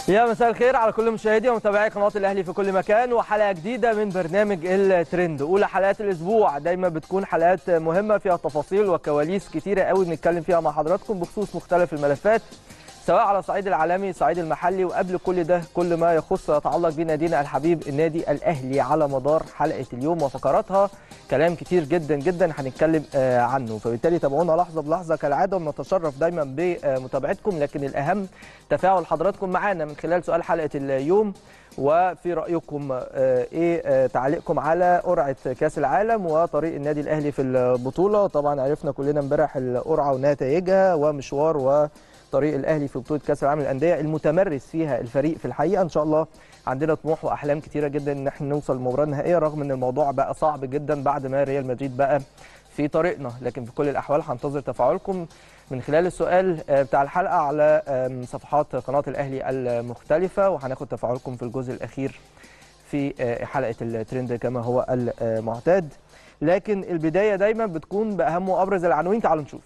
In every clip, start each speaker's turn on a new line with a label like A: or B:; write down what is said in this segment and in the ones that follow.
A: يا مساء الخير على كل مشاهدي ومتابعي قناه الاهلي في كل مكان وحلقه جديده من برنامج الترند اولى حلقات الاسبوع دايما بتكون حلقات مهمه فيها تفاصيل وكواليس كتيره قوي بنتكلم فيها مع حضراتكم بخصوص مختلف الملفات سواء على الصعيد العالمي الصعيد المحلي وقبل كل ده كل ما يخص ويتعلق بنادينا الحبيب النادي الاهلي على مدار حلقه اليوم وفقراتها كلام كتير جدا جدا هنتكلم آه عنه فبالتالي تابعونا لحظه بلحظه كالعاده ونتشرف دايما بمتابعتكم لكن الاهم تفاعل حضراتكم معانا من خلال سؤال حلقه اليوم وفي رايكم آه ايه آه تعليقكم على قرعه كاس العالم وطريق النادي الاهلي في البطوله طبعا عرفنا كلنا امبارح القرعه ونتائجها ومشوار و طريق الاهلي في بطوله كاس العالم للانديه المتمرس فيها الفريق في الحقيقه ان شاء الله عندنا طموح واحلام كتيره جدا ان احنا نوصل للمباراه النهائيه رغم ان الموضوع بقى صعب جدا بعد ما ريال مدريد بقى في طريقنا لكن في كل الاحوال هنتظر تفاعلكم من خلال السؤال بتاع الحلقه على صفحات قناه الاهلي المختلفه وهناخد تفاعلكم في الجزء الاخير في حلقه الترند كما هو المعتاد لكن البدايه دايما بتكون باهم وابرز العناوين تعالوا نشوف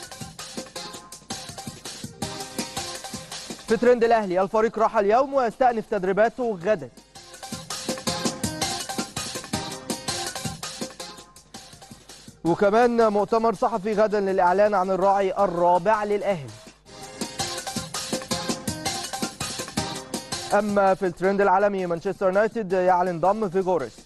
A: في ترند الاهلي الفريق راح اليوم ويستأنف تدريباته غدا وكمان مؤتمر صحفي غدا للاعلان عن الراعي الرابع للاهلي اما في الترند العالمي مانشستر يونايتد يعلن ضم فيجورست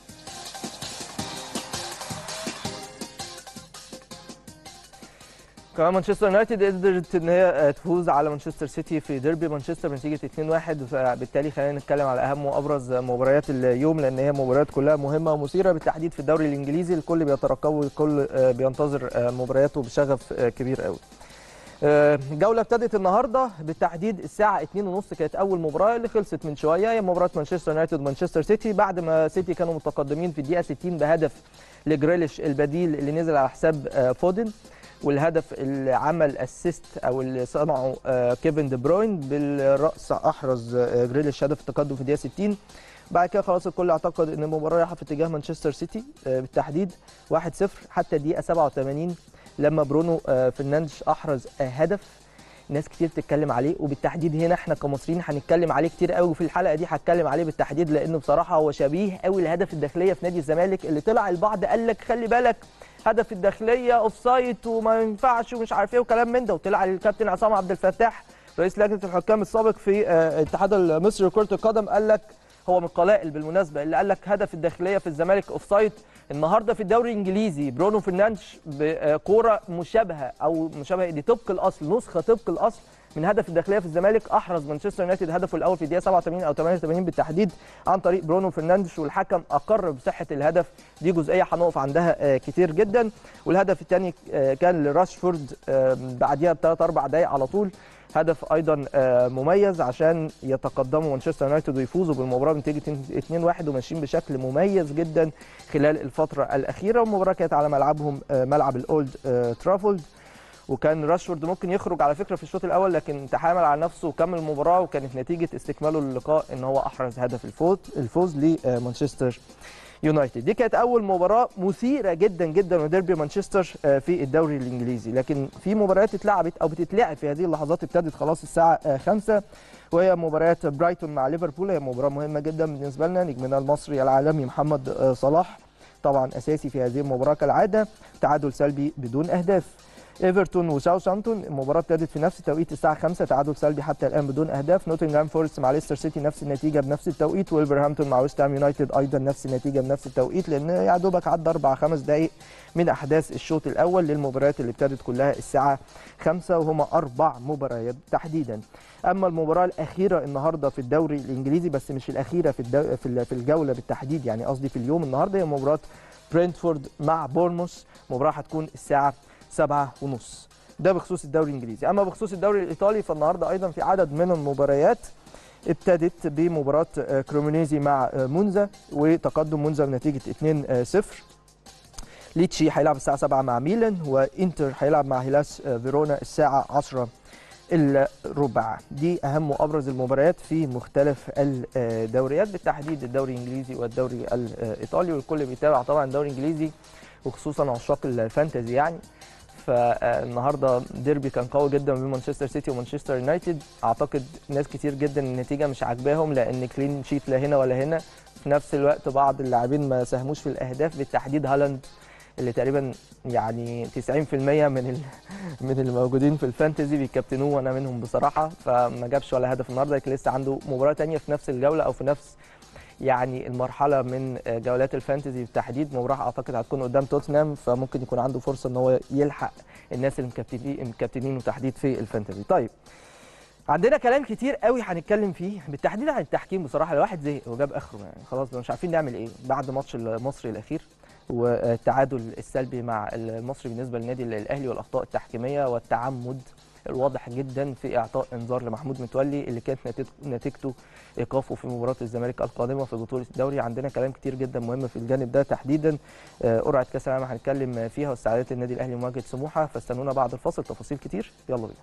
A: كمان مانشستر يونايتد قدرت ان هي تفوز على مانشستر سيتي في ديربي مانشستر بنتيجه 2-1 فبالتالي خلينا نتكلم على اهم وابرز مباريات اليوم لان هي مباريات كلها مهمه ومثيره بالتحديد في الدوري الانجليزي الكل بيترقبه والكل بينتظر مبارياته بشغف كبير قوي. جولة ابتدت النهارده بالتحديد الساعة 2:30 كانت أول مباراة اللي خلصت من شوية هي مباراة مانشستر يونايتد ومانشستر سيتي بعد ما سيتي كانوا متقدمين في الدقيقة 60 بهدف لجريليش البديل اللي نزل على حساب فودن والهدف اللي عمل اسيست او اللي صنعه كيفن دي بروين بالراس احرز جريليش هدف التقدم في الدقيقه 60 بعد كده خلاص الكل اعتقد ان المباراه رايحه في اتجاه مانشستر سيتي بالتحديد 1-0 حتى الدقيقه 87 لما برونو فرنانديز احرز هدف ناس كتير بتتكلم عليه وبالتحديد هنا احنا كمصريين هنتكلم عليه كتير قوي وفي الحلقه دي هتكلم عليه بالتحديد لانه بصراحه هو شبيه قوي لهدف الداخليه في نادي الزمالك اللي طلع البعض قال لك خلي بالك هدف الداخليه اوف سايد وما ينفعش ومش عارف ايه وكلام من ده وطلع الكابتن عصام عبد الفتاح رئيس لجنه الحكام السابق في الاتحاد المصري لكره القدم قال لك هو من القلائل بالمناسبه اللي قال لك هدف الداخليه في الزمالك اوف سايد النهارده في الدوري الانجليزي برونو فرنانديز بكوره مشابهه او مشابهه دي طبق الاصل نسخه طبق الاصل من هدف الداخليه في الزمالك احرز مانشستر يونايتد هدفه الاول في الدقيقه 87 او 88 بالتحديد عن طريق برونو فرنانديز والحكم اقر بصحه الهدف دي جزئيه هنقف عندها كتير جدا والهدف الثاني كان لراشفورد بعديها بثلاث اربع دقائق على طول هدف ايضا مميز عشان يتقدموا مانشستر يونايتد ويفوزوا بالمباراه بنتيجه 2-1 وماشيين بشكل مميز جدا خلال الفتره الاخيره والمباراه كانت على ملعبهم ملعب الاولد ترافولد وكان راشفورد ممكن يخرج على فكره في الشوط الاول لكن تحامل على نفسه وكمل المباراه وكانت نتيجه استكماله للقاء ان هو احرز هدف الفوز الفوز لمانشستر يونايتد دي كانت اول مباراه مثيره جدا جدا وديربي مانشستر في الدوري الانجليزي لكن في مباريات اتلعبت او بتتلعب في هذه اللحظات ابتدت خلاص الساعه 5 وهي مباريات برايتون مع ليفربول هي مباراه مهمه جدا بالنسبه لنا نجمنا المصري العالمي محمد صلاح طبعا اساسي في هذه المباراه كالعاده تعادل سلبي بدون اهداف ايفرتون وساوثهامبتون المباراه ابتدت في نفس التوقيت الساعه 5 تعادل سلبي حتى الان بدون اهداف نوتنغهام فورست مع ليستر سيتي نفس النتيجه بنفس التوقيت وولفرهامبتون مع ويست هام يونايتد ايضا نفس النتيجه بنفس التوقيت لان يا دوبك عدى اربع خمس دقائق من احداث الشوط الاول للمباريات اللي ابتدت كلها الساعه 5 وهما اربع مباريات تحديدا اما المباراه الاخيره النهارده في الدوري الانجليزي بس مش الاخيره في الدو... في الجوله بالتحديد يعني قصدي في اليوم النهارده هي مباراه برينتفورد مع بورموس مباراه هتكون الساعه 7 ونص ده بخصوص الدوري الانجليزي اما بخصوص الدوري الايطالي فالنهارده ايضا في عدد من المباريات ابتدت بمباراه كرومونيزي مع مونزا وتقدم مونزا بنتيجه 2-0 ليتشي هيلعب الساعه 7 مع ميلان وانتر هيلعب مع هيلاس فيرونا الساعه 10 الربع دي اهم وابرز المباريات في مختلف الدوريات بالتحديد الدوري الانجليزي والدوري الايطالي والكل بيتابع طبعا الدوري الانجليزي وخصوصا عشاق الفانتزي يعني فالنهارده ديربي كان قوي جدا بين مانشستر سيتي ومانشستر يونايتد اعتقد ناس كتير جدا النتيجه مش عاجباهم لان كلين شيت لا هنا ولا هنا في نفس الوقت بعض اللاعبين ما ساهموش في الاهداف بالتحديد هالاند اللي تقريبا يعني 90% من ال... من الموجودين في الفانتزي بيكابتنوه وانا منهم بصراحه فما جابش ولا هدف النهارده لكن لسه عنده مباراه ثانيه في نفس الجوله او في نفس يعني المرحله من جولات الفانتزي بالتحديد مباراه اعتقد هتكون قدام توتنهام فممكن يكون عنده فرصه ان هو يلحق الناس اللي مكابتنين مكابتنينه تحديد في الفانتزي طيب عندنا كلام كتير قوي هنتكلم فيه بالتحديد عن التحكيم بصراحه الواحد زهق وجاب اخره يعني خلاص مش عارفين نعمل ايه بعد ماتش المصري الاخير والتعادل السلبي مع المصري بالنسبه للنادي الاهلي والاخطاء التحكيميه والتعمد الواضح جدا في اعطاء انذار لمحمود متولي اللي كانت نتيجته ايقافه في مباراه الزمالك القادمه في بطوله الدوري عندنا كلام كتير جدا مهم في الجانب ده تحديدا قرعه كاس العالم هنتكلم فيها واستعدادات النادي الاهلي لمواجهه سموحه فاستنونا بعد الفاصل تفاصيل كتير يلا بينا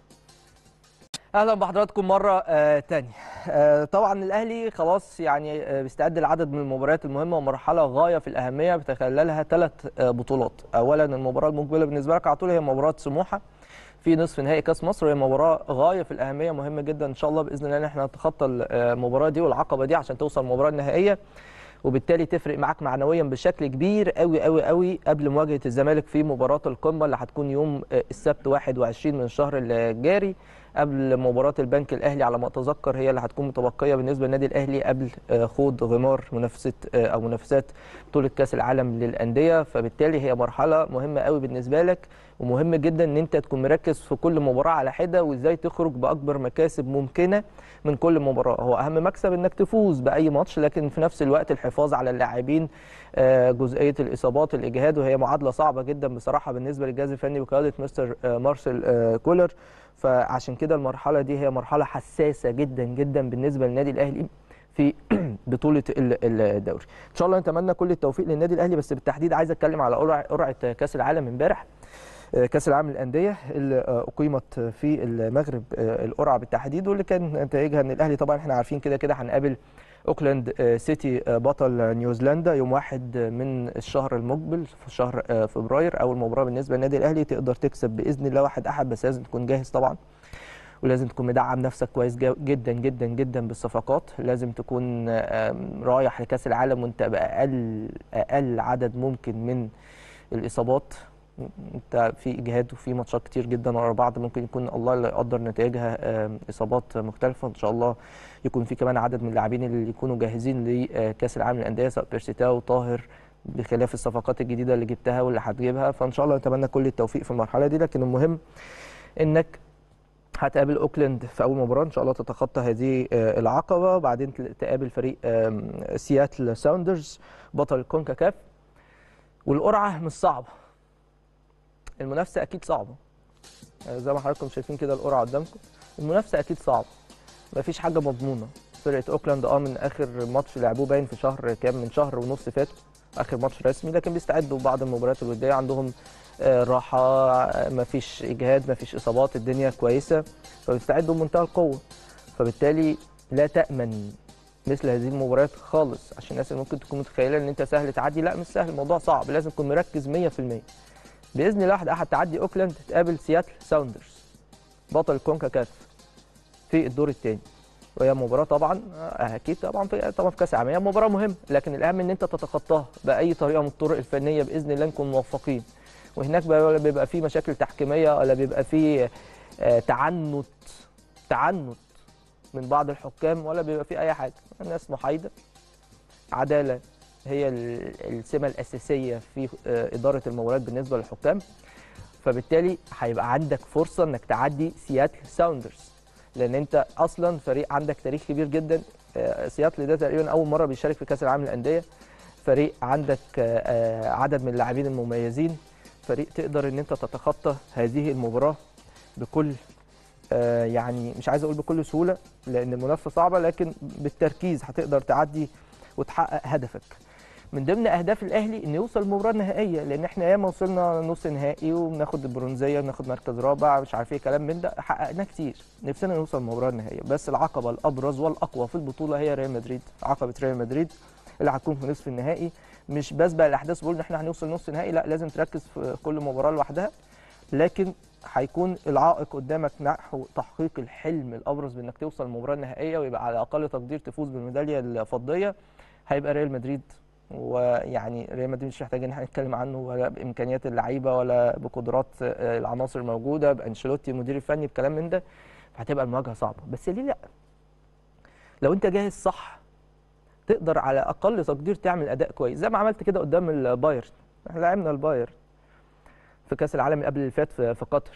A: اهلا بحضراتكم مره آه تاني آه طبعا الاهلي خلاص يعني آه بيستعد لعدد من المباريات المهمه ومرحله غايه في الاهميه بتخللها ثلاث آه بطولات اولا المباراه المقبله بالنسبه لك على طول هي مباراه سموحه في نصف نهائي كاس مصر وهي مباراه غايه في الاهميه مهمه جدا ان شاء الله باذن الله ان احنا نتخطى المباراه دي والعقبه دي عشان توصل المباراه النهائيه وبالتالي تفرق معاك معنويا بشكل كبير قوي قوي قوي قبل مواجهه الزمالك في مباراه القمه اللي هتكون يوم السبت 21 من الشهر الجاري قبل مباراه البنك الاهلي على ما اتذكر هي اللي هتكون متبقيه بالنسبه للنادي الاهلي قبل خوض غمار منافسه او منافسات بطوله كاس العالم للانديه فبالتالي هي مرحله مهمه قوي بالنسبه لك ومهم جدا ان انت تكون مركز في كل مباراه على حده وازاي تخرج باكبر مكاسب ممكنه من كل مباراه هو اهم مكسب انك تفوز باي ماتش لكن في نفس الوقت الحفاظ على اللاعبين جزئيه الاصابات الاجهاد وهي معادله صعبه جدا بصراحه بالنسبه للجهاز الفني بقياده مستر مارسيل كولر فعشان كده المرحله دي هي مرحله حساسه جدا جدا بالنسبه للنادي الاهلي في بطوله الدوري ان شاء الله نتمنى كل التوفيق للنادي الاهلي بس بالتحديد عايز اتكلم على قرعه كاس العالم امبارح كاس العالم للانديه اللي اقيمت في المغرب القرعه بالتحديد واللي كان نتائجها ان الاهلي طبعا احنا عارفين كده كده هنقابل اوكلاند سيتي بطل نيوزيلندا يوم واحد من الشهر المقبل في شهر فبراير اول مباراه بالنسبه للنادي الاهلي تقدر تكسب باذن الله واحد احد بس لازم تكون جاهز طبعا ولازم تكون مدعم نفسك كويس جدا جدا جدا بالصفقات لازم تكون رايح لكاس العالم وانت باقل اقل عدد ممكن من الاصابات انت في اجهاد وفي ماتشات كتير جدا ورا بعض ممكن يكون الله اللي يقدر نتائجها اصابات مختلفه ان شاء الله يكون في كمان عدد من اللاعبين اللي يكونوا جاهزين لكاس العالم للانديه سواء بيرسيتاو طاهر بخلاف الصفقات الجديده اللي جبتها واللي هتجيبها فان شاء الله نتمنى كل التوفيق في المرحله دي لكن المهم انك هتقابل اوكلاند في اول مباراه ان شاء الله تتخطى هذه العقبه بعدين تقابل فريق سياتل ساوندرز بطل الكونكاكاف والقرعه مش صعبه المنافسه اكيد صعبه زي ما حضراتكم شايفين كده القرعه قدامكم المنافسه اكيد صعبه مفيش حاجه مضمونه فرقه اوكلاند اه من اخر ماتش لعبوه باين في شهر كام من شهر ونص فات اخر ماتش رسمي لكن بيستعدوا بعض المباريات الوديه عندهم راحه مفيش اجهاد مفيش اصابات الدنيا كويسه فبيستعدوا بمنتهى القوه فبالتالي لا تامن مثل هذه المباريات خالص عشان الناس اللي ممكن تكون متخيله ان انت سهل تعدي لا مش سهل الموضوع صعب لازم تكون مركز 100% باذن الله واحد احد تعدي اوكلاند تقابل سياتل ساوندرز بطل الكونكا كاف في الدور الثاني وهي مباراه طبعا اكيد طبعا في طبعا في كاس العالم هي مباراه مهمه لكن الاهم ان انت تتخطاها باي طريقه من الطرق الفنيه باذن الله نكون موفقين وهناك ولا بيبقى في مشاكل تحكيميه ولا بيبقى في تعنت تعنت من بعض الحكام ولا بيبقى في اي حاجه الناس محايده عداله هي السمه الاساسيه في اداره المباريات بالنسبه للحكام فبالتالي هيبقى عندك فرصه انك تعدي سياتل ساوندرز لان انت اصلا فريق عندك تاريخ كبير جدا سياتل ده تقريبا اول مره بيشارك في كاس العالم للانديه فريق عندك عدد من اللاعبين المميزين فريق تقدر ان انت تتخطى هذه المباراه بكل يعني مش عايز اقول بكل سهوله لان المنافسه صعبه لكن بالتركيز هتقدر تعدي وتحقق هدفك من ضمن اهداف الاهلي انه يوصل المباراه النهائيه لان احنا ياما وصلنا نص نهائي وبناخد البرونزيه وناخد مركز رابع مش عارف ايه كلام من ده حققناه كتير نفسنا نوصل المباراه النهائيه بس العقبه الابرز والاقوى في البطوله هي ريال مدريد عقبه ريال مدريد اللي هتكون في نصف النهائي مش بسبق الاحداث بقول ان احنا هنوصل نص نهائي لا لازم تركز في كل مباراه لوحدها لكن هيكون العائق قدامك نحو تحقيق الحلم الابرز بانك توصل للمباراه النهائيه ويبقى على اقل تقدير تفوز بالميداليه الفضيه هيبقى ريال مدريد ويعني ريال مدريد مش محتاج ان احنا نتكلم عنه ولا بامكانيات اللعيبه ولا بقدرات آه، العناصر الموجوده بانشيلوتي المدير الفني بكلام من ده فهتبقى المواجهه صعبه بس ليه لا لو انت جاهز صح تقدر على اقل تقدير تعمل اداء كويس زي ما عملت كده قدام البايرن احنا لعبنا البايرن في كاس العالم اللي قبل اللي فات في في قطر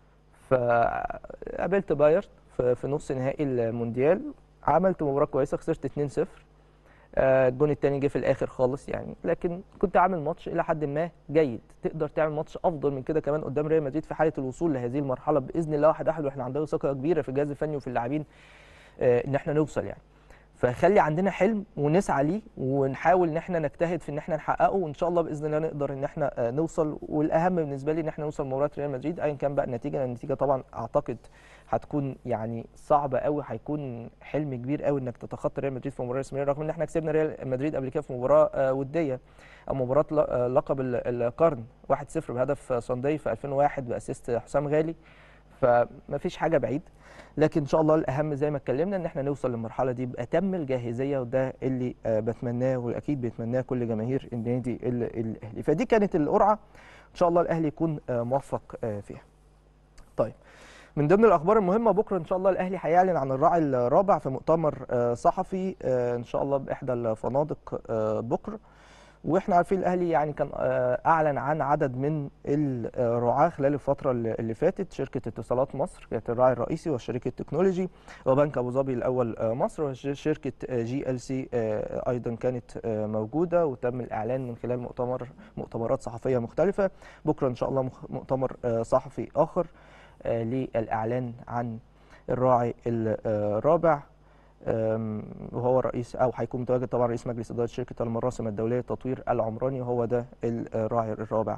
A: فقابلت بايرن في في نص نهائي المونديال عملت مباراه كويسه خسرت 2-0 آه، الجون الثاني جه في الاخر خالص يعني لكن كنت عامل ماتش الى حد ما جيد تقدر تعمل ماتش افضل من كده كمان قدام ريال مدريد في حاله الوصول لهذه المرحله باذن الله واحد احد واحنا عندنا ثقه كبيره في الجهاز الفني وفي اللاعبين آه، ان احنا نوصل يعني فخلي عندنا حلم ونسعى ليه ونحاول ان احنا نجتهد في ان احنا نحققه وان شاء الله باذن الله نقدر ان احنا آه، نوصل والاهم بالنسبه لي ان احنا نوصل مباراه ريال مدريد ايا كان بقى النتيجه لان النتيجه طبعا اعتقد هتكون يعني صعبه قوي هيكون حلم كبير قوي انك تتخطى ريال مدريد في مباراه رسميه رغم ان احنا كسبنا ريال مدريد قبل كده في مباراه آه، وديه او مباراه ل- آه، لقب ال- القرن 1-0 بهدف صندي في 2001 باسيست حسام غالي فما فيش حاجه بعيد لكن ان شاء الله الاهم زي ما اتكلمنا ان احنا نوصل للمرحله دي باتم الجاهزيه وده اللي آه، بتمناه واكيد بيتمناه كل جماهير النادي ال- الاهلي فدي كانت القرعه ان شاء الله الاهلي يكون آه، موفق آه، فيها طيب من ضمن الاخبار المهمه بكره ان شاء الله الاهلي هيعلن عن الراعي الرابع في مؤتمر آه، صحفي آه، ان شاء الله باحدى الفنادق آه، بكره واحنا عارفين الاهلي يعني كان آه، اعلن عن عدد من الرعاه خلال الفتره اللي اللي فاتت شركه اتصالات مصر كانت الراعي الرئيسي وشركه تكنولوجي وبنك ابو ظبي الاول آه، مصر وشركه جي ال سي ايضا كانت آه، موجوده وتم الاعلان من خلال مؤتمر مؤتمرات صحفيه مختلفه بكره ان شاء الله مخ- مؤتمر آه، صحفي اخر آه، للاعلان عن الراعي الرابع أم، وهو رئيس او هيكون متواجد طبعا رئيس مجلس اداره شركه المراسم الدوليه للتطوير العمراني وهو ده الراعي الرابع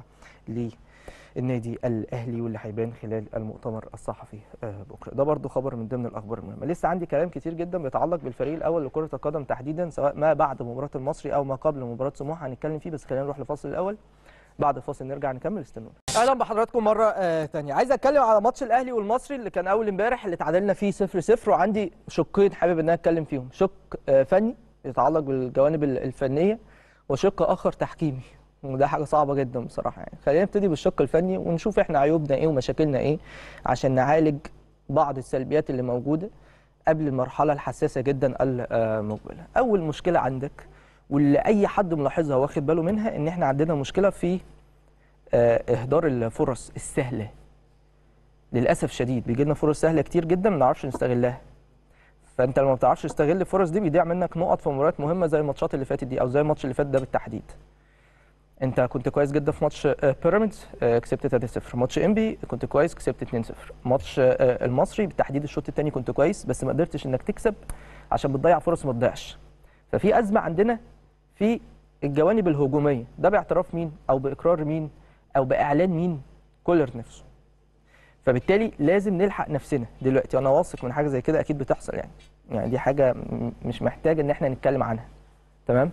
A: للنادي الاهلي واللي هيبان خلال المؤتمر الصحفي آه، بكره ده برضو خبر من ضمن الاخبار المهمه لسه عندي كلام كتير جدا بيتعلق بالفريق الاول لكره القدم تحديدا سواء ما بعد مباراه المصري او ما قبل مباراه سموحه هنتكلم فيه بس خلينا نروح لفاصل الاول بعد الفاصل نرجع نكمل استنونا اهلا بحضراتكم مره آه ثانيه عايز اتكلم على ماتش الاهلي والمصري اللي كان اول امبارح اللي تعادلنا فيه 0 0 وعندي شقين حابب ان انا اتكلم فيهم شق آه فني يتعلق بالجوانب ال- الفنيه وشق اخر تحكيمي وده حاجه صعبه جدا بصراحه يعني خلينا نبتدي بالشق الفني ونشوف احنا عيوبنا ايه ومشاكلنا ايه عشان نعالج بعض السلبيات اللي موجوده قبل المرحله الحساسه جدا المقبله اول مشكله عندك واللي اي حد ملاحظها واخد باله منها ان احنا عندنا مشكله في آه، اهدار الفرص السهله للاسف شديد بيجي لنا فرص سهله كتير جدا ما بنعرفش نستغلها فانت لما ما بتعرفش تستغل الفرص دي بيضيع منك نقط في مباريات مهمه زي الماتشات اللي فاتت دي او زي الماتش اللي فات ده بالتحديد انت كنت كويس جدا في ماتش آه، بيراميدز آه، كسبت 3-0 ماتش انبي كنت كويس كسبت 2-0 ماتش آه، المصري بالتحديد الشوط الثاني كنت كويس بس ما قدرتش انك تكسب عشان بتضيع فرص ما تضيعش ففي ازمه عندنا في الجوانب الهجوميه ده باعتراف مين او باقرار مين او باعلان مين كولر نفسه فبالتالي لازم نلحق نفسنا دلوقتي وانا واثق من حاجه زي كده اكيد بتحصل يعني يعني دي حاجه م- مش محتاج ان احنا نتكلم عنها تمام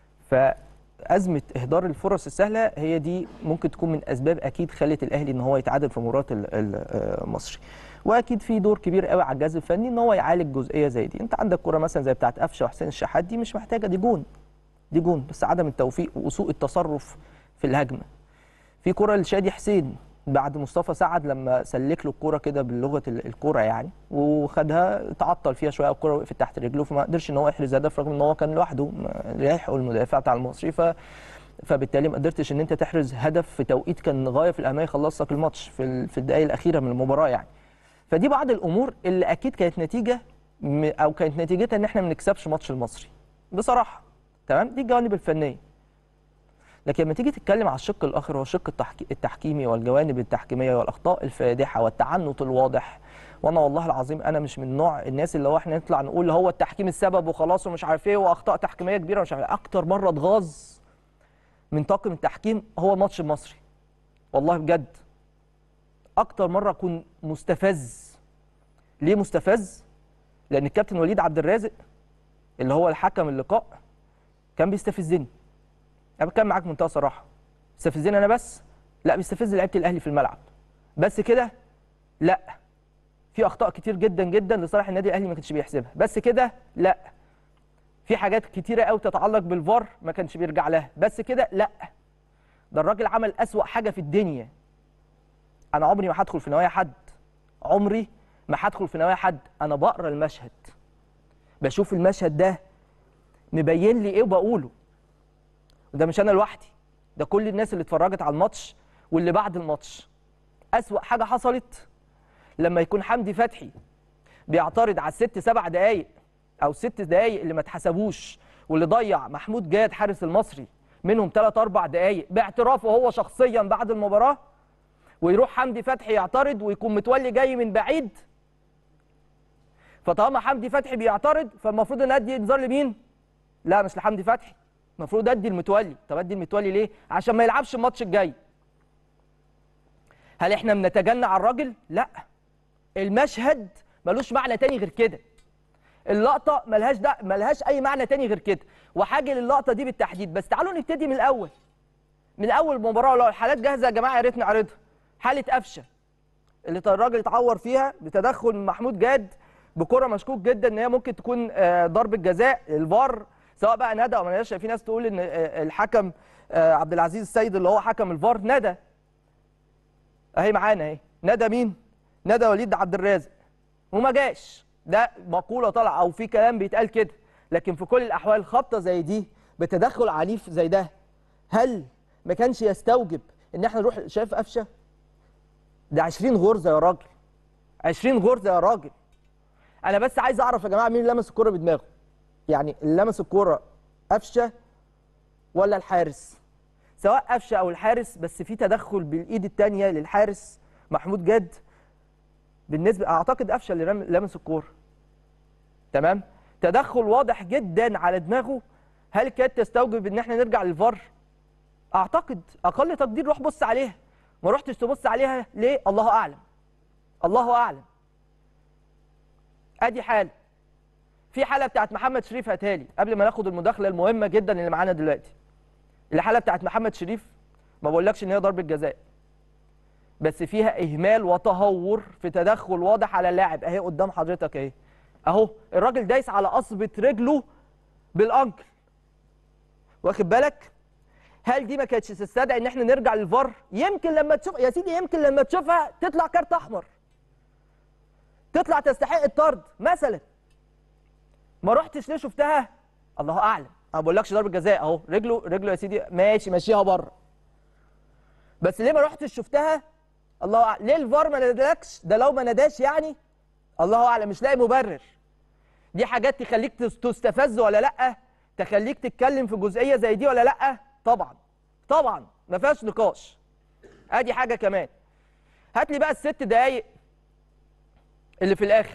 A: فازمه اهدار الفرص السهله هي دي ممكن تكون من اسباب اكيد خلت الاهلي ان هو يتعادل في مباراه ال- ال- آه، المصري واكيد في دور كبير قوي على الجهاز الفني ان هو يعالج جزئيه زي دي انت عندك كره مثلا زي بتاعه قفشه وحسين الشحات دي مش محتاجه دي جون دي جون بس عدم التوفيق وسوء التصرف في الهجمه في كره لشادي حسين بعد مصطفى سعد لما سلك له الكوره كده بلغه ال- الكوره يعني وخدها تعطل فيها شويه الكوره وقفت تحت رجله فما قدرش ان هو يحرز هدف رغم ان هو كان لوحده ما- لحقه المدافع بتاع المصري ف فبالتالي ما قدرتش ان انت تحرز هدف في توقيت كان غايه في الاهميه يخلص لك الماتش في ال- في الدقائق الاخيره من المباراه يعني فدي بعض الامور اللي اكيد كانت نتيجه م- او كانت نتيجتها ان احنا ما نكسبش ماتش المصري بصراحه تمام دي الجوانب الفنيه لكن لما تيجي تتكلم على الشق الاخر هو الشق التحكي- التحكيمي والجوانب التحكيميه والاخطاء الفادحه والتعنت الواضح وانا والله العظيم انا مش من نوع الناس اللي هو احنا نطلع نقول هو التحكيم السبب وخلاص ومش عارف ايه واخطاء تحكيميه كبيره ومش عارف إيه. اكتر مره اتغاظ من طاقم التحكيم هو الماتش المصري والله بجد اكتر مره اكون مستفز ليه مستفز لان الكابتن وليد عبد الرازق اللي هو الحكم اللقاء كان بيستفزني انا بتكلم معاك بمنتهى الصراحه بيستفزني انا بس لا بيستفز لعيبه الاهلي في الملعب بس كده لا في اخطاء كتير جدا جدا لصالح النادي الاهلي ما كانش بيحسبها بس كده لا في حاجات كتيره قوي تتعلق بالفار ما كانش بيرجع لها بس كده لا ده الراجل عمل اسوا حاجه في الدنيا انا عمري ما هدخل في نوايا حد عمري ما هدخل في نوايا حد انا بقرا المشهد بشوف المشهد ده مبين لي ايه وبقوله وده مش انا لوحدي ده كل الناس اللي اتفرجت على الماتش واللي بعد الماتش اسوا حاجه حصلت لما يكون حمدي فتحي بيعترض على الست سبع دقايق او ست دقايق اللي ما اتحسبوش واللي ضيع محمود جاد حارس المصري منهم ثلاث اربع دقايق باعترافه هو شخصيا بعد المباراه ويروح حمدي فتحي يعترض ويكون متولي جاي من بعيد فطالما حمدي فتحي بيعترض فالمفروض ان ادي انذار لمين؟ لا مش لحمدي فتحي المفروض ادي المتولي طب ادي المتولي ليه؟ عشان ما يلعبش الماتش الجاي هل احنا بنتجنى على الراجل؟ لا المشهد ملوش معنى تاني غير كده اللقطه ملهاش دا ملهاش اي معنى تاني غير كده وحاجه للقطه دي بالتحديد بس تعالوا نبتدي من الاول من اول المباراه لو الحالات جاهزه يا جماعه يا ريت نعرضها حاله قفشه اللي الراجل اتعور فيها بتدخل من محمود جاد بكره مشكوك جدا ان هي ممكن تكون آه، ضربه جزاء الفار سواء بقى ندى او ما نداش في ناس تقول ان آه، الحكم آه، عبد العزيز السيد اللي هو حكم الفار ندى اهي معانا اهي ندى مين؟ ندى وليد عبد الرازق وما جاش ده مقوله طالعه او في كلام بيتقال كده لكن في كل الاحوال خبطه زي دي بتدخل عنيف زي ده هل ما كانش يستوجب ان احنا نروح شايف قفشه ده 20 غرزه يا راجل 20 غرزه يا راجل انا بس عايز اعرف يا جماعه مين اللي لمس الكوره بدماغه يعني اللي لمس الكوره قفشه ولا الحارس سواء قفشه او الحارس بس في تدخل بالايد الثانيه للحارس محمود جاد بالنسبه اعتقد قفشه اللي رم- لمس الكوره تمام تدخل واضح جدا على دماغه هل كانت تستوجب ان احنا نرجع للفار اعتقد اقل تقدير روح بص عليها ما رحتش تبص عليها ليه الله اعلم الله اعلم ادي حاله في حاله بتاعت محمد شريف هتالي قبل ما ناخد المداخله المهمه جدا اللي معانا دلوقتي الحاله بتاعت محمد شريف ما بقولكش ان هي ضربه جزاء بس فيها اهمال وتهور في تدخل واضح على اللاعب اهي قدام حضرتك اهي اهو الراجل دايس على قصبه رجله بالانكل واخد بالك هل دي ما كانتش تستدعي ان احنا نرجع للفار يمكن لما تشوف يا سيدي يمكن لما تشوفها تطلع كارت احمر تطلع تستحق الطرد مثلا ما رحتش ليه شفتها الله اعلم انا ما بقولكش ضربه جزاء اهو رجله رجله يا سيدي ماشي ماشيها بره بس ليه ما رحتش شفتها الله اعلم ليه الفار ما نادالكش ده لو ما ناداش يعني الله اعلم مش لاقي مبرر دي حاجات تخليك تس- تستفز ولا لا تخليك تتكلم في جزئيه زي دي ولا لا طبعا طبعا ما فيهاش نقاش ادي حاجه كمان هات لي بقى الست دقايق اللي في الاخر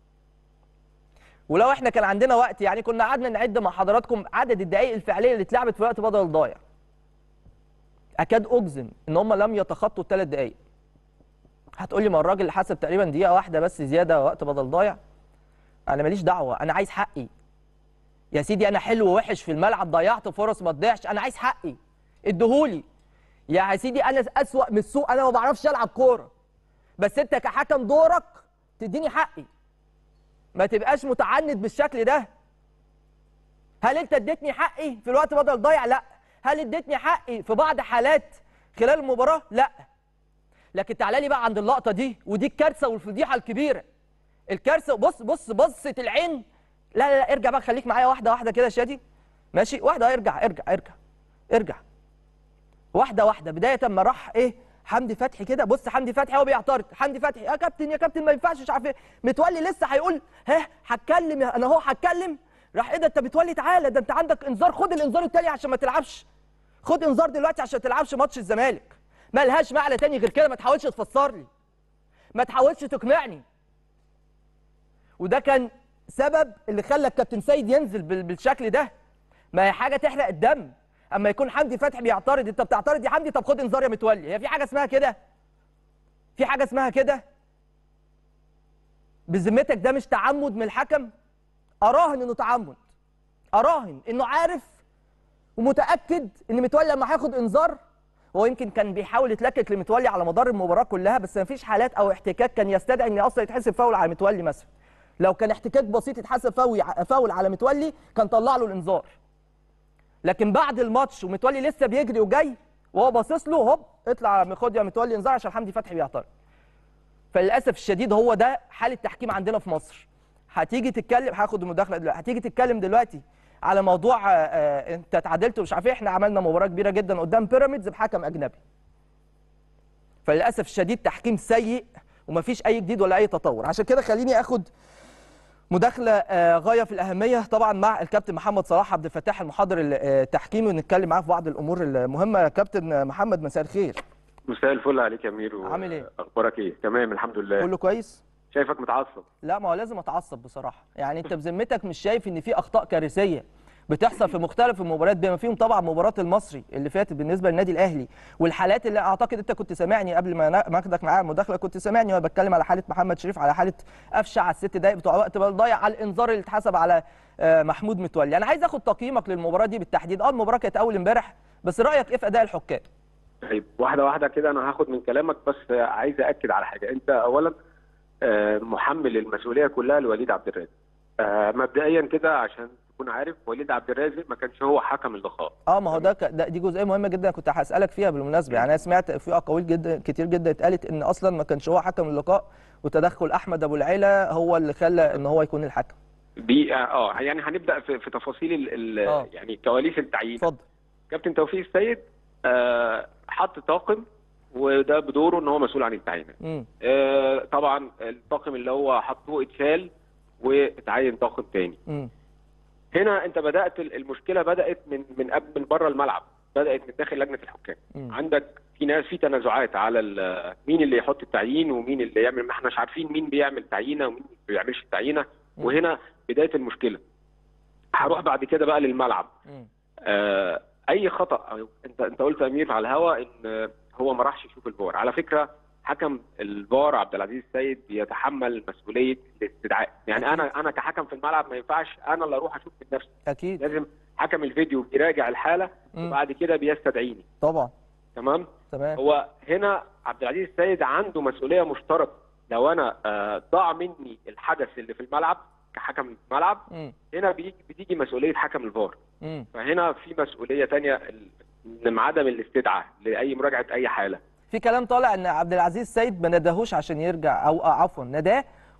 A: ولو احنا كان عندنا وقت يعني كنا قعدنا نعد مع حضراتكم عدد الدقائق الفعليه اللي اتلعبت في وقت بدل ضايع اكاد اجزم ان هم لم يتخطوا الثلاث دقائق هتقول لي ما الراجل اللي حسب تقريبا دقيقه واحده بس زياده وقت بدل ضايع انا ماليش دعوه انا عايز حقي يا سيدي انا حلو ووحش في الملعب ضيعت فرص ما تضيعش انا عايز حقي اديهولي يا سيدي انا اسوأ من السوق انا ما بعرفش العب كوره بس انت كحكم دورك تديني حقي ما تبقاش متعند بالشكل ده هل انت اديتني حقي في الوقت بدل ضايع لا هل اديتني حقي في بعض حالات خلال المباراه لا لكن تعالى لي بقى عند اللقطه دي ودي الكارثه والفضيحه الكبيره الكارثه بص بص بصه العين لا لا لا ارجع بقى خليك معايا واحده واحده كده يا شادي ماشي واحده ارجع ارجع ارجع ارجع واحده واحده بدايه ما راح ايه حمدي فتحي كده بص حمدي فتحي هو بيعترض حمدي فتحي يا كابتن يا كابتن ما ينفعش مش عارف ايه متولي لسه هيقول ها هتكلم يا- انا هو هتكلم راح ايه ده انت متولي تعالى ده انت عندك انذار خد الانذار التاني عشان ما تلعبش خد انذار دلوقتي عشان ما تلعبش ماتش الزمالك ملهاش معنى تاني غير كده ما تحاولش تفسر لي ما تحاولش تقنعني وده كان سبب اللي خلى الكابتن سيد ينزل بال- بالشكل ده ما هي حاجه تحرق الدم اما يكون حمدي فتحي بيعترض انت بتعترض يا حمدي طب خد انذار يا متولي هي في حاجه اسمها كده في حاجه اسمها كده بذمتك ده مش تعمد من الحكم اراهن انه تعمد اراهن انه عارف ومتاكد ان متولي لما هياخد انذار هو يمكن كان بيحاول يتلكك لمتولي على مدار المباراه كلها بس ما فيش حالات او احتكاك كان يستدعي ان اصلا يتحسب فاول على متولي مثلا لو كان احتكاك بسيط يتحسب فاول فاول على متولي كان طلع له الانذار لكن بعد الماتش ومتولي لسه بيجري وجاي وهو باصص له هوب اطلع خد يا متولي انذار عشان حمدي فتحي بيعترض فللاسف الشديد هو ده حال التحكيم عندنا في مصر هتيجي تتكلم هاخد المداخله دلوقتي هتيجي تتكلم دلوقتي على موضوع آه، آه، انت اتعادلت ومش عارف ايه احنا عملنا مباراه كبيره جدا قدام بيراميدز بحكم اجنبي فللاسف الشديد تحكيم سيء ومفيش اي جديد ولا اي تطور عشان كده خليني اخد مداخله آه، غايه في الاهميه طبعا مع الكابتن محمد صلاح عبد الفتاح المحاضر التحكيمي ونتكلم معاه في بعض الامور المهمه يا كابتن محمد مساء الخير
B: مساء الفل عليك يا امير و-
A: عامل إيه؟
B: اخبارك ايه تمام الحمد لله
A: كله كويس
B: شايفك متعصب
A: لا ما هو لازم اتعصب بصراحه يعني انت بذمتك مش شايف ان في اخطاء كارثيه بتحصل في مختلف المباريات بما فيهم طبعا مباراه المصري اللي فاتت بالنسبه للنادي الاهلي والحالات اللي اعتقد انت كنت سامعني قبل ما نا- ما اخدك معايا المداخله كنت سامعني وانا بتكلم على حاله محمد شريف على حاله قفشه على الست دقائق بتوع وقت بدل ضايع على الانذار اللي اتحسب على آه، محمود متولي انا عايز اخد تقييمك للمباراه دي بالتحديد اه المباراه كانت اول امبارح بس رايك ايه في اداء الحكام
B: طيب واحده واحده كده انا هاخد من كلامك بس عايز اكد على حاجه انت اولا آه، محمل المسؤوليه كلها لوليد عبد الرازق آه، مبدئيا كده عشان تكون عارف وليد عبد الرازق ما كانش هو حكم اللقاء
A: اه ما هو ده, ك- ده دي جزئيه مهمه جدا كنت هسالك فيها بالمناسبه يعني انا سمعت في اقاويل جدا كتير جدا اتقالت ان اصلا ما كانش هو حكم اللقاء وتدخل احمد ابو العيله هو اللي خلى ان هو يكون الحكم
B: دي اه آه، يعني هنبدا في, في تفاصيل ال- ال-
A: آه.
B: يعني كواليس التعيين
A: اتفضل
B: كابتن توفيق السيد آه، حط طاقم وده بدوره ان هو مسؤول عن التعيينات
A: امم
B: آه، طبعا الطاقم اللي هو حطه اتشال واتعين طاقم تاني
A: امم
B: هنا انت بدات المشكله بدات من من قبل من بره الملعب بدات من داخل لجنه الحكام
A: مم.
B: عندك في ناس في تنازعات على ال- مين اللي يحط التعيين ومين اللي يعمل ما احناش عارفين مين بيعمل تعيينه ومين ما بيعملش التعيينه
A: مم.
B: وهنا بدايه المشكله هروح بعد كده بقى للملعب
A: امم
B: آه، اي خطا أو انت انت قلت يا امير على الهوا ان آه، هو ما راحش يشوف الفار على فكره حكم الفار عبد العزيز السيد بيتحمل مسؤوليه الاستدعاء يعني
A: أكيد.
B: انا انا كحكم في الملعب ما ينفعش انا اللي اروح اشوف من نفسي
A: اكيد
B: لازم حكم الفيديو بيراجع الحاله
A: مم.
B: وبعد كده بيستدعيني
A: طبعا
B: تمام
A: تمام
B: هو هنا عبد العزيز السيد عنده مسؤوليه مشتركه لو انا آه، ضاع مني الحدث اللي في الملعب كحكم ملعب
A: امم
B: هنا بيجي بتيجي مسؤوليه حكم الفار
A: امم
B: فهنا في مسؤوليه تانية ال- من عدم الاستدعاء لاي مراجعه اي حاله
A: في كلام طالع ان عبد العزيز السيد ما نداهوش عشان يرجع او آه، عفوا نداه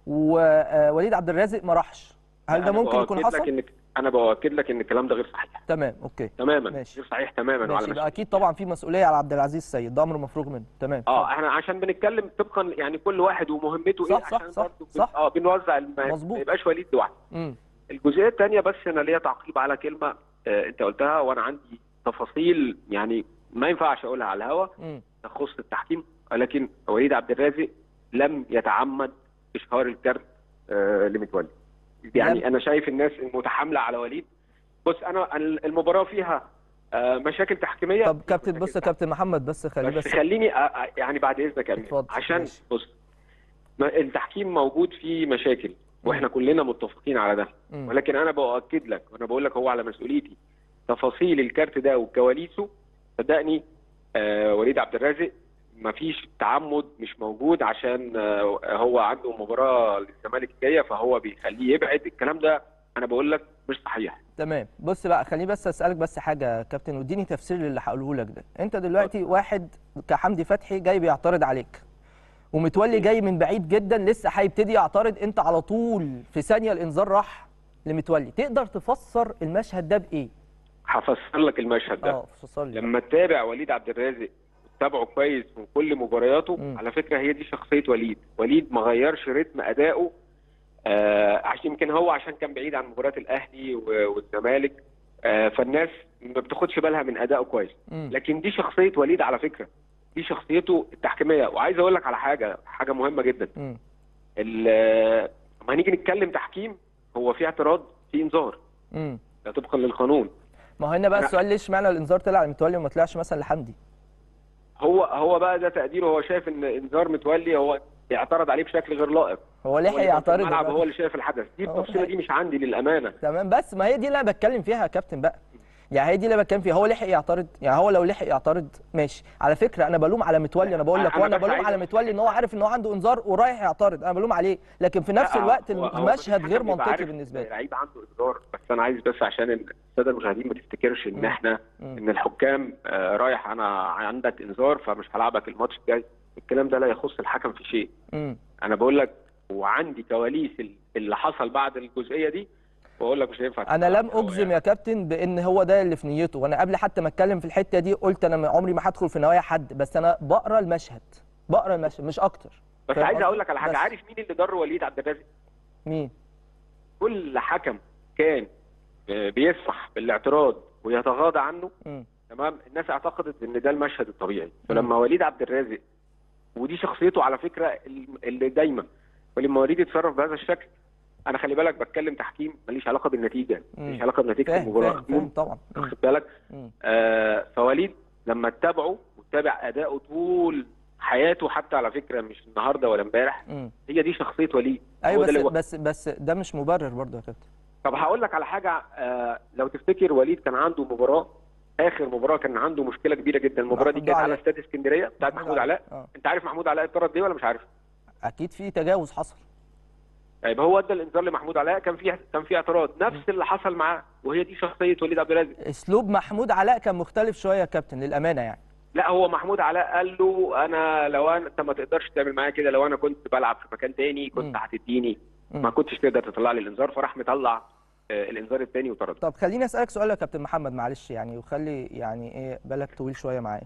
A: ووليد عبد الرازق ما راحش هل ده
B: أنا
A: ممكن يكون
B: بأكد لك
A: حصل؟
B: إن انا باكد لك ان الكلام ده غير صحيح
A: تمام اوكي
B: تماما
A: ماشي.
B: غير صحيح تماما
A: ماشي
B: وعلى
A: يبقى
B: مسؤولية.
A: اكيد طبعا في مسؤوليه على عبد العزيز السيد ده امر مفروغ منه تمام
B: اه احنا عشان بنتكلم طبقا يعني كل واحد ومهمته
A: صح،
B: ايه
A: صح،
B: عشان
A: صح،
B: برضه بن-
A: صح.
B: اه بنوزع الم-
A: مظبوط.
B: ما يبقاش وليد لوحده
A: امم
B: الجزئيه الثانيه بس انا ليا تعقيب على كلمه آه انت قلتها وانا عندي تفاصيل يعني ما ينفعش اقولها على الهوا
A: امم
B: تخص التحكيم ولكن وليد عبد الرازق لم يتعمد اشهار الكارت آه لمتولي يعني
A: لم-
B: انا شايف الناس المتحامله على وليد بص انا المباراه فيها آه مشاكل تحكيميه
A: طب كابتن بص يا كابتن محمد بس خليه
B: بس
A: بس
B: خليني أ- أ- يعني بعد اذنك يا امير
A: اتفضل،
B: عشان
A: ماشي.
B: بص ما- التحكيم موجود فيه مشاكل واحنا كلنا متفقين على ده
A: مم.
B: ولكن انا باكد لك وانا بقول لك هو على مسؤوليتي تفاصيل الكارت ده وكواليسه صدقني آه وليد عبد الرازق مفيش تعمد مش موجود عشان آه هو عنده مباراه للزمالك الجايه فهو بيخليه يبعد الكلام ده انا بقول لك مش صحيح
A: تمام بص بقى خليني بس اسالك بس حاجه يا كابتن واديني تفسير للي هقوله لك ده انت دلوقتي واحد كحمدي فتحي جاي بيعترض عليك ومتولي جاي من بعيد جدا لسه هيبتدي يعترض انت على طول في ثانيه الانذار راح لمتولي تقدر تفسر المشهد ده بايه
B: هفسر لك المشهد ده
A: اه فسر لي
B: لما تتابع وليد عبد الرازق تتابعه كويس من كل مبارياته
A: مم.
B: على فكره هي دي شخصيه وليد وليد ما غيرش رتم ادائه آه عشان يمكن هو عشان كان بعيد عن مباريات الاهلي و- والزمالك آه فالناس ما بتاخدش بالها من ادائه كويس
A: مم.
B: لكن دي شخصيه وليد على فكره دي شخصيته التحكيميه وعايز اقول لك على حاجه حاجه مهمه جدا
A: مم.
B: ال- لما هنيجي نتكلم تحكيم هو في اعتراض في انذار
A: مم.
B: ده طبقا للقانون
A: ما هو هنا بقى
B: لا.
A: السؤال ليش معنى الانذار طلع لمتولي وما طلعش مثلا لحمدي
B: هو هو بقى ده تقديره هو شايف ان انذار متولي هو اعترض عليه بشكل غير لائق
A: هو ليه
B: هو اللي كان في
A: هيعترض
B: الملعب
A: دلوقتي؟
B: هو اللي شايف الحدث دي
A: هو
B: التفصيله دي مش عندي للامانه
A: تمام بس ما هي دي اللي انا بتكلم فيها يا كابتن بقى يعني هي دي اللي بتكلم فيها هو لحق يعترض يعني هو لو لحق يعترض ماشي على فكره انا بلوم على متولي انا بقول لك
B: أنا
A: وانا
B: بس
A: بلوم
B: عايز-
A: على متولي ان هو عارف ان هو عنده انذار ورايح يعترض انا بلوم عليه لكن في نفس
B: لا،
A: الوقت
B: هو- هو
A: المشهد
B: مفيش
A: غير
B: حكم يبقى
A: منطقي
B: عارف
A: بالنسبه لي
B: لعيب عنده انذار بس انا عايز بس عشان الساده المشاهدين ما تفتكرش ان احنا
A: مم.
B: ان الحكام آه، رايح انا عندك انذار فمش هلعبك الماتش الجاي الكلام ده لا يخص الحكم في شيء
A: مم.
B: انا بقول لك وعندي كواليس ال- اللي حصل بعد الجزئيه دي واقول لك مش هينفع
A: انا لم
B: تلعب.
A: اجزم يا كابتن بان هو ده اللي في نيته وانا قبل حتى ما اتكلم في الحته دي قلت انا عمري ما هدخل في نوايا حد بس انا بقرا المشهد بقرا المشهد مش اكتر
B: بس
A: فاهم
B: عايز
A: قصدي؟
B: اقول لك على حاجه
A: بس.
B: عارف مين اللي ضر وليد عبد الرازق
A: مين
B: كل حكم كان آه، بيسمح بالاعتراض ويتغاضى عنه
A: مم.
B: تمام الناس اعتقدت ان ده المشهد الطبيعي فلما وليد عبد الرازق ودي شخصيته على فكره اللي دايما ولما وليد يتصرف بهذا الشكل انا خلي بالك بتكلم تحكيم ماليش علاقه بالنتيجه
A: مم.
B: ماليش علاقه بنتيجه
A: فاهم
B: المباراه
A: فاهم فاهم طبعا مم.
B: واخد بالك
A: مم.
B: آه فوليد لما تتابعه وتتابع اداؤه طول حياته حتى على فكره مش النهارده ولا امبارح
A: مم.
B: هي دي شخصيه وليد هو
A: ايوه
B: ده
A: بس
B: اللي هو-
A: بس بس ده مش مبرر برضه يا كابتن
B: طب هقول لك على حاجه آه لو تفتكر وليد كان عنده مباراه اخر مباراه كان عنده مشكله كبيره جدا المباراه دي
A: محمود
B: كانت على
A: علاء.
B: استاد اسكندريه بتاعت محمود علاء
A: اه
B: انت عارف محمود علاء اتطرد ليه ولا مش عارف؟
A: اكيد في تجاوز حصل
B: طيب هو ادى الانذار لمحمود علاء كان في كان في اعتراض نفس اللي حصل معاه وهي دي شخصيه وليد عبد الرازق
A: اسلوب محمود علاء كان مختلف شويه يا كابتن للامانه يعني
B: لا هو محمود علاء قال له انا لو انا انت ما تقدرش تعمل معايا كده لو انا كنت بلعب في مكان تاني كنت
A: مم.
B: هتديني
A: مم.
B: ما كنتش تقدر تطلع لي الانذار فراح مطلع آه، الانذار الثاني وطرده
A: طب خليني اسالك سؤال يا كابتن محمد معلش يعني وخلي يعني ايه بالك طويل شويه معايا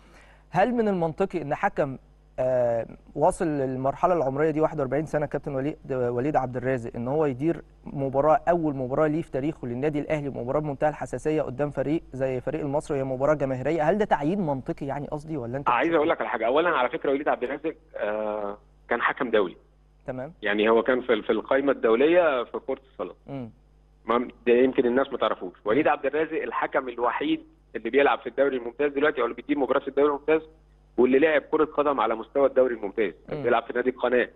A: هل من المنطقي ان حكم آه واصل للمرحله العمريه دي 41 سنه كابتن وليد وليد عبد الرازق ان هو يدير مباراه اول مباراه ليه في تاريخه للنادي الاهلي مباراه بمنتهى الحساسيه قدام فريق زي فريق المصري هي مباراه جماهيريه هل ده تعيين منطقي يعني قصدي ولا انت
B: عايز
A: بتشوف
B: اقول
A: إيه؟
B: لك على حاجه اولا على فكره وليد عبد الرازق آه، كان حكم دولي
A: تمام
B: يعني هو كان في في القائمه الدوليه في كره الصالات
A: امم
B: ما- ده يمكن الناس ما تعرفوش وليد عبد الرازق الحكم الوحيد اللي بيلعب في الدوري الممتاز دلوقتي او اللي بيدير مباراه في الدوري الممتاز واللي لعب كره قدم على مستوى الدوري الممتاز
A: مم.
B: بيلعب في نادي القناه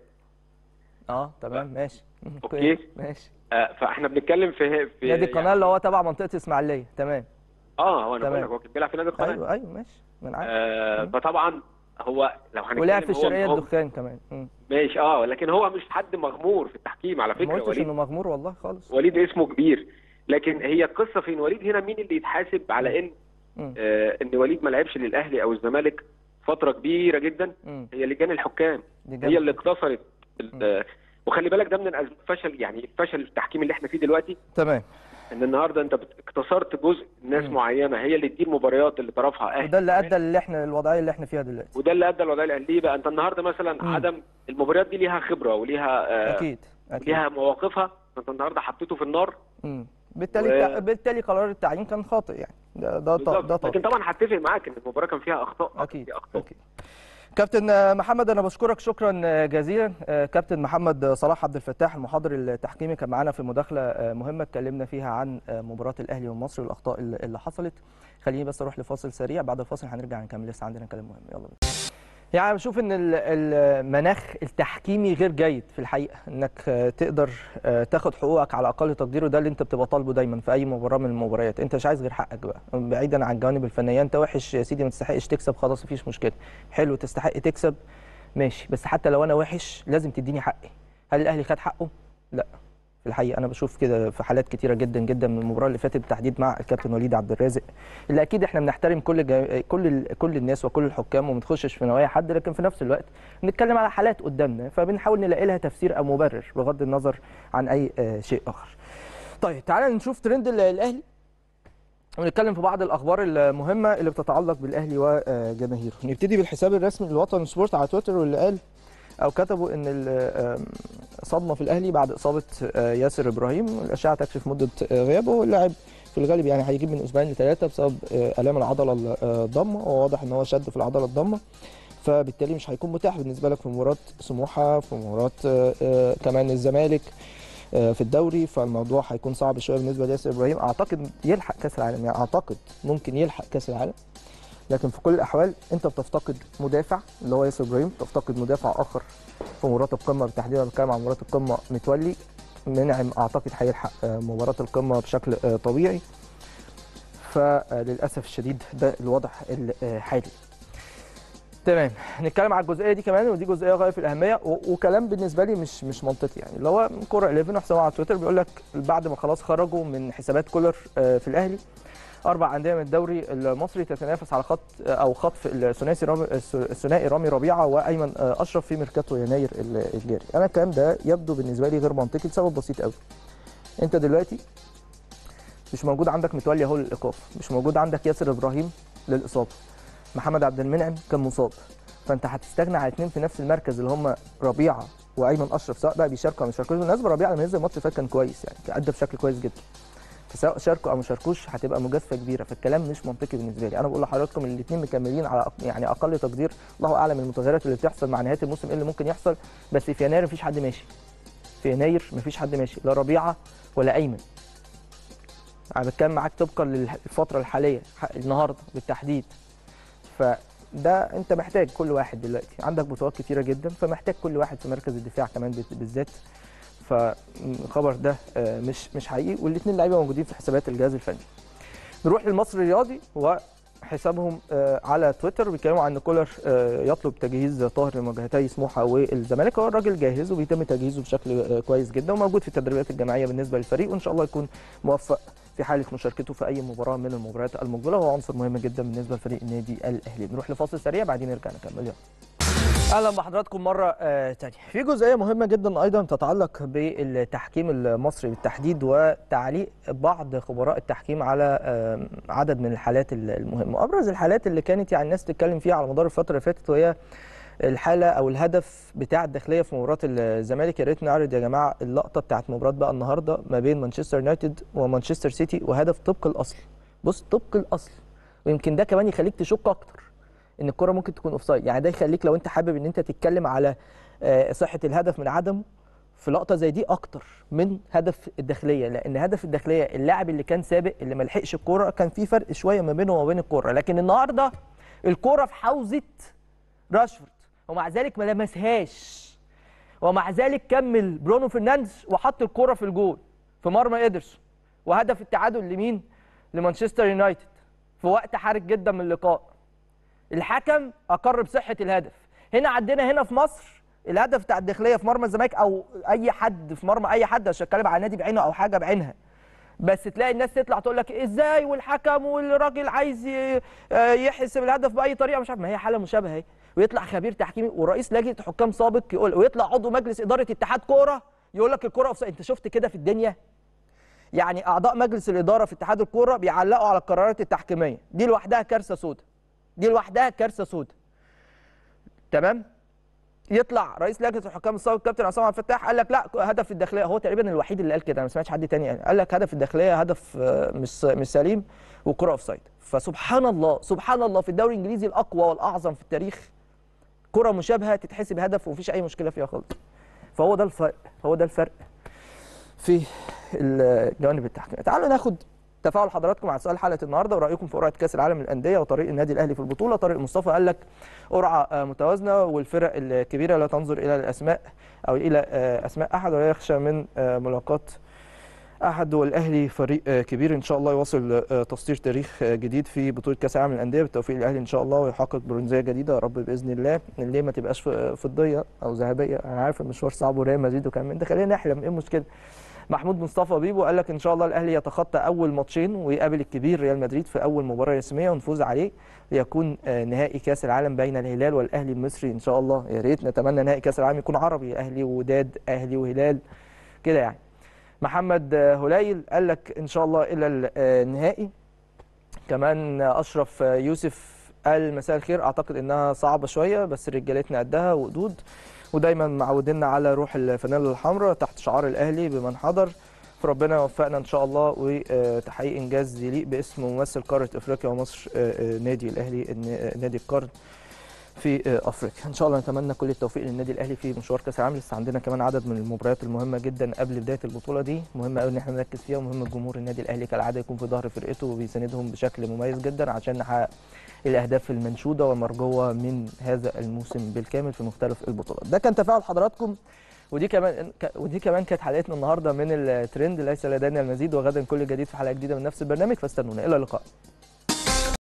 A: اه تمام ماشي مم،
B: أوكي.
A: كويس، ماشي
B: آه، فاحنا بنتكلم في في
A: نادي القناه اللي هو تبع منطقه اسماعيليه تمام
B: اه هو انا
A: تمام.
B: بقول لك هو كان بيلعب في نادي القناه
A: ايوه ايوه ماشي ما انا عارف
B: آه فطبعا هو لو هنتكلم
A: ولعب في
B: هو-
A: الشرقيه
B: هو
A: الدخان كمان مم.
B: ماشي اه لكن هو مش حد مغمور في التحكيم على
A: ما
B: فكره
A: قلتش
B: وليد
A: انه مغمور والله خالص
B: وليد اسمه كبير لكن هي القصه فين وليد هنا مين اللي يتحاسب على ان
A: مم.
B: آه ان وليد ما لعبش للاهلي او الزمالك فتره كبيره جدا
A: مم.
B: هي لجان الحكام
A: دي
B: هي
A: جامدة.
B: اللي اقتصرت ال- وخلي بالك ده من الأسباب فشل يعني الفشل التحكيم اللي احنا فيه دلوقتي
A: تمام
B: ان النهارده انت بت- اقتصرت جزء ناس
A: مم.
B: معينه هي اللي تدير مباريات اللي طرفها اهلي
A: وده اللي ادى اللي احنا الوضعيه اللي احنا فيها دلوقتي
B: وده اللي ادى الوضعيه الاهليه بقى انت النهارده مثلا
A: مم.
B: عدم المباريات دي ليها خبره وليها آه
A: اكيد اكيد
B: ليها مواقفها فانت النهارده حطيته في النار
A: مم. بالتالي
B: و-
A: التع... بالتالي قرار التعيين كان خاطئ يعني ده ده ط-
B: بالظبط.
A: ده
B: لكن
A: طبيعي
B: طبعا هتفق معاك ان المباراه كان فيها اخطاء آه، كان
A: اكيد
B: فيها اخطاء
A: اكيد كابتن محمد انا بشكرك شكرا جزيلا كابتن محمد صلاح عبد الفتاح المحاضر التحكيمي كان معانا في مداخله مهمه اتكلمنا فيها عن مباراه الاهلي والمصري والاخطاء اللي حصلت خليني بس اروح لفاصل سريع بعد الفاصل هنرجع نكمل لسه عندنا كلام مهم يلا بينا يعني بشوف ان ال- المناخ التحكيمي غير جيد في الحقيقه انك تقدر تاخد حقوقك على اقل تقدير وده اللي انت بتبقى طالبه دايما في اي مباراه من المباريات انت مش عايز غير حقك بقى بعيدا عن الجوانب الفنيه انت وحش يا سيدي ما تستحقش تكسب خلاص مفيش مشكله حلو تستحق تكسب ماشي بس حتى لو انا وحش لازم تديني حقي هل الاهلي خد حقه لا في الحقيقه انا بشوف كده في حالات كتيره جدا جدا من المباراه اللي فاتت بالتحديد مع الكابتن وليد عبد الرازق اللي اكيد احنا بنحترم كل جا... كل ال... كل الناس وكل الحكام وما بنخشش في نوايا حد لكن في نفس الوقت بنتكلم على حالات قدامنا فبنحاول نلاقي لها تفسير او مبرر بغض النظر عن اي آه، شيء اخر. طيب تعالى نشوف ترند ال- الاهلي ونتكلم في بعض الاخبار المهمه اللي بتتعلق بالاهلي وجماهيره. نبتدي بالحساب الرسمي للوطن سبورت على تويتر واللي قال او كتبوا ان ال- آم، صدمه في الاهلي بعد اصابه آه، ياسر ابراهيم الاشعه تكشف مده آه، غيابه واللاعب في الغالب يعني هيجيب من اسبوعين لثلاثه بسبب آه، الام العضله الضمه وهو واضح ان هو شد في العضله الضمه فبالتالي مش هيكون متاح بالنسبه لك في مباراه سموحه في مباراه آه، آه، كمان الزمالك آه، في الدوري فالموضوع هيكون صعب شويه بالنسبه لياسر ابراهيم اعتقد يلحق كاس العالم يعني اعتقد ممكن يلحق كاس العالم لكن في كل الاحوال انت بتفتقد مدافع اللي هو ياسر ابراهيم بتفتقد مدافع اخر في مباراه القمه بالتحديد انا بتكلم عن مباراه القمه متولي منعم اعتقد هيلحق آه، مباراه القمه بشكل آه، طبيعي فللاسف الشديد ده الوضع الحالي تمام نتكلم على الجزئيه دي كمان ودي جزئيه غايه في الاهميه و- وكلام بالنسبه لي مش مش منطقي يعني اللي هو كوره 11 وحسام على تويتر بيقول لك بعد ما خلاص خرجوا من حسابات كولر آه، في الاهلي اربع انديه من الدوري المصري تتنافس على خط او خطف الثلاثي رامي الثنائي رامي ربيعه وايمن آه، اشرف في ميركاتو يناير ال- الجاري انا الكلام ده يبدو بالنسبه لي غير منطقي لسبب بسيط قوي انت دلوقتي مش موجود عندك متولي اهو للايقاف مش موجود عندك ياسر ابراهيم للاصابه محمد عبد المنعم كان مصاب فانت هتستغنى على اثنين في نفس المركز اللي هم ربيعه وايمن اشرف سواء بقى بيشاركوا او مش بيشاركوش بالمناسبه ربيعه لما نزل الماتش اللي فات كان كويس يعني كان ادى بشكل كويس جدا فسواء شاركوا او ما شاركوش هتبقى مجازفه كبيره فالكلام مش منطقي بالنسبه لي انا بقول لحضراتكم الاثنين مكملين على أق- يعني اقل تقدير الله اعلم المتغيرات اللي بتحصل مع نهايه الموسم ايه اللي ممكن يحصل بس في يناير مفيش حد ماشي في يناير مفيش حد ماشي لا ربيعه ولا ايمن انا بتكلم معاك طبقا للفتره الحاليه ح- النهارده بالتحديد فده انت محتاج كل واحد دلوقتي عندك بطولات كتيره جدا فمحتاج كل واحد في مركز الدفاع كمان بت- بالذات فالخبر ده آه، مش مش حقيقي والاثنين لعيبه موجودين في حسابات الجهاز الفني نروح للمصري الرياضي وحسابهم آه، على تويتر بيتكلموا عن ان كولر آه، يطلب تجهيز طاهر لمواجهتي سموحه والزمالك هو الراجل جاهز وبيتم تجهيزه بشكل آه، كويس جدا وموجود في التدريبات الجماعيه بالنسبه للفريق وان شاء الله يكون موفق في حاله مشاركته في اي مباراه من المباريات المقبله وهو عنصر مهم جدا بالنسبه لفريق النادي الاهلي نروح لفاصل سريع بعدين نرجع نكمل يلا اهلا بحضراتكم مره آه تانية في جزئيه مهمه جدا ايضا تتعلق بالتحكيم المصري بالتحديد وتعليق بعض خبراء التحكيم على آه عدد من الحالات المهمه وابرز الحالات اللي كانت يعني الناس تتكلم فيها على مدار الفتره اللي فاتت وهي الحاله او الهدف بتاع الداخليه في مباراه الزمالك يا ريت نعرض يا جماعه اللقطه بتاعت مباراه بقى النهارده ما بين مانشستر يونايتد ومانشستر سيتي وهدف طبق الاصل بص طبق الاصل ويمكن ده كمان يخليك تشك اكتر ان الكره ممكن تكون اوفسايد يعني ده يخليك لو انت حابب ان انت تتكلم على آه، صحه الهدف من عدمه في لقطه زي دي اكتر من هدف الداخليه لان هدف الداخليه اللاعب اللي كان سابق اللي ما لحقش الكوره كان في فرق شويه ما بينه وما بين الكوره لكن النهارده الكوره في حوزه راشفورد ومع ذلك ما لمسهاش ومع ذلك كمل برونو فرنانديز وحط الكوره في الجول في مرمى ايدرسون وهدف التعادل لمين لمانشستر يونايتد في وقت حرج جدا من اللقاء الحكم اقر بصحه الهدف هنا عندنا هنا في مصر الهدف بتاع الداخليه في مرمى الزمالك او اي حد في مرمى اي حد مش هتكلم على نادي بعينه او حاجه بعينها بس تلاقي الناس تطلع تقول لك ازاي والحكم والراجل عايز ي- آه يحسب الهدف باي طريقه مش عارف ما هي حاله مشابهه اهي ويطلع خبير تحكيمي ورئيس لجنه حكام سابق يقول ويطلع عضو مجلس اداره اتحاد كوره يقول لك الكوره أوفسايد. انت شفت كده في الدنيا يعني اعضاء مجلس الاداره في اتحاد الكوره بيعلقوا على القرارات التحكيميه دي لوحدها كارثه سوداء دي لوحدها كارثه سوداء تمام يطلع رئيس لجنه الحكام السابق كابتن عصام عبد الفتاح قال لك لا هدف الداخليه هو تقريبا الوحيد اللي قال كده انا ما سمعتش حد تاني قال قال لك هدف الداخليه هدف آه، مش مش سليم والكره اوف سايد فسبحان الله سبحان الله في الدوري الانجليزي الاقوى والاعظم في التاريخ كره مشابهه تتحسب هدف ومفيش اي مشكله فيها خالص فهو ده الفرق هو ده الفرق في الجوانب التحكيميه تعالوا ناخد تفاعل حضراتكم على سؤال حلقه النهارده ورايكم في قرعه كاس العالم للانديه وطريق النادي الاهلي في البطوله طارق مصطفى قال لك قرعه آه، متوازنه والفرق الكبيره لا تنظر الى الاسماء او الى آه، اسماء احد ولا يخشى من آه، ملاقاه احد والاهلي فريق آه، كبير ان شاء الله يواصل آه، تسطير تاريخ آه، جديد في بطوله كاس العالم للانديه بالتوفيق للاهلي ان شاء الله ويحقق برونزيه جديده يا رب باذن الله ليه ما تبقاش ف- فضيه او ذهبيه انا عارف المشوار صعب وريال مدريد وكمان من ده خلينا نحلم ايه المشكله محمود مصطفى بيبو قال لك ان شاء الله الاهلي يتخطى اول ماتشين ويقابل الكبير ريال مدريد في اول مباراه رسميه ونفوز عليه ليكون آه، نهائي كاس العالم بين الهلال والاهلي المصري ان شاء الله يا ريت نتمنى نهائي كاس العالم يكون عربي اهلي وداد اهلي وهلال كده يعني محمد آه، هليل قال لك ان شاء الله الى ال- آه، النهائي كمان آه، اشرف آه، يوسف قال مساء الخير اعتقد انها صعبه شويه بس رجالتنا قدها وقدود ودايما معودينا على روح الفانيلا الحمراء تحت شعار الاهلي بمن حضر فربنا يوفقنا ان شاء الله وتحقيق انجاز يليق باسم ممثل قاره افريقيا ومصر آه، آه، نادي الاهلي الن- آه، نادي القرن في آه، افريقيا ان شاء الله نتمنى كل التوفيق للنادي الاهلي في مشوار كاس العالم لسه عندنا كمان عدد من المباريات المهمه جدا قبل بدايه البطوله دي مهم قوي ان احنا نركز فيها ومهم الجمهور النادي الاهلي كالعاده يكون في ظهر فرقته وبيساندهم بشكل مميز جدا عشان نحقق الاهداف المنشوده والمرجوه من هذا الموسم بالكامل في مختلف البطولات ده كان تفاعل حضراتكم ودي كمان ودي كمان كانت حلقتنا النهارده من الترند ليس لدينا المزيد وغدا كل جديد في حلقه جديده من نفس البرنامج فاستنونا الى اللقاء